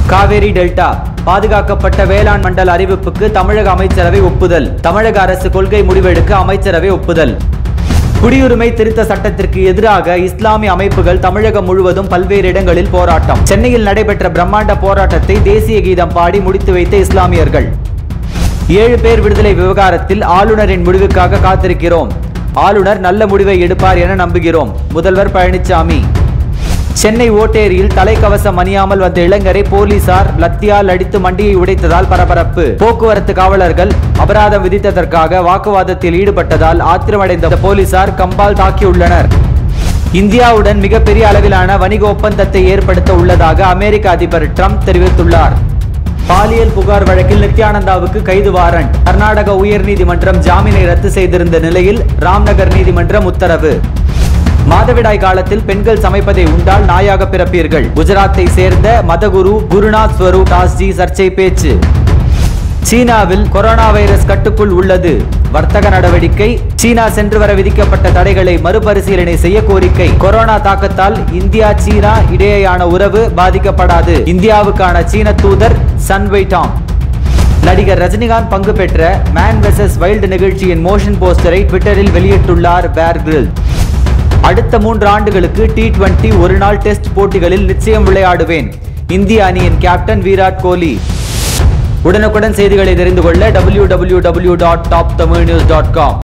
Kaveri delta பாதுகாக்கப்பட்ட வேளாண் மண்டல அறிவிப்புக்கு தமிழக அமைச்சரவை ஒப்புதல் தமிழக அரசு கொள்கை முடிவெடுக்க அமைச்சரவை ஒப்புதல் குடியுரிமை திருத்த சட்டத்திற்கு எதிராக இஸ்லாமிய அமைப்புகள் தமிழகம் முழுவதும் பல்வேறு இடங்களில் போராட்டம் சென்னையில் நடைபெற்ற பிரம்மாண்ட போராட்டத்தை தேசிய கீதம் பாடி முடித்து வைத்த இஸ்லாமியர்கள் ஏழு பேர் விடுதலை விவகாரத்தில் ஆளுநரின் முடிவுக்காக காத்திருக்கிறோம் ஆளுநர் நல்ல முடிவை எடுப்பார் என நம்புகிறோம் முதல்வர் பழனிசாமி சென்னை ஓட்டேரியில் தலைக்கவசம் அணியாமல் வந்த இளைஞரை போலீசார் லத்தியால் அடித்து மண்டியை உடைத்ததால் பரபரப்பு போக்குவரத்து காவலர்கள் அபராதம் விதித்ததற்காக வாக்குவாதத்தில் ஈடுபட்டதால் ஆத்திரமடைந்த போலீசார் கம்பால் தாக்கியுள்ளனர் இந்தியாவுடன் மிகப்பெரிய அளவிலான வணிக ஒப்பந்தத்தை ஏற்படுத்த உள்ளதாக அமெரிக்க அதிபர் ட்ரம்ப் தெரிவித்துள்ளார் பாலியல் புகார் வழக்கில் நித்யானந்தாவுக்கு கைது வாரண்ட் கர்நாடக உயர்நீதிமன்றம் ஜாமீனை ரத்து செய்திருந்த நிலையில் ராம்நகர் நீதிமன்றம் உத்தரவு மாதவிடாய் காலத்தில் பெண்கள் சமைப்பதை உண்டால் நாயாக பிறப்பீர்கள் குஜராத்தை சேர்ந்த மதகுரு குருநாத் ஸ்வரூப் தாஸ்ஜி சர்ச்சை பேச்சு சீனாவில் கொரோனா வைரஸ் கட்டுக்குள் உள்ளது வர்த்தக நடவடிக்கை சீனா சென்று வர விதிக்கப்பட்ட தடைகளை மறுபரிசீலனை செய்ய கோரிக்கை கொரோனா தாக்கத்தால் இந்தியா சீனா இடையேயான உறவு பாதிக்கப்படாது இந்தியாவுக்கான சீன தூதர் சன்வை டாம் நடிகர் ரஜினிகாந்த் பங்கு பெற்ற மேன் வெசஸ் வைல்டு நிகழ்ச்சியின் மோஷன் போஸ்டரை ட்விட்டரில் வெளியிட்டுள்ளார் பேர் கிரில் அடுத்த மூன்று ஆண்டுகளுக்கு டி டுவெண்டி ஒரு நாள் டெஸ்ட் போட்டிகளில் நிச்சயம் விளையாடுவேன் இந்திய அணியின் கேப்டன் விராட் கோலி உடனுக்குடன் செய்திகளை தெரிந்து கொள்ள W W W dot top Tamil news dot com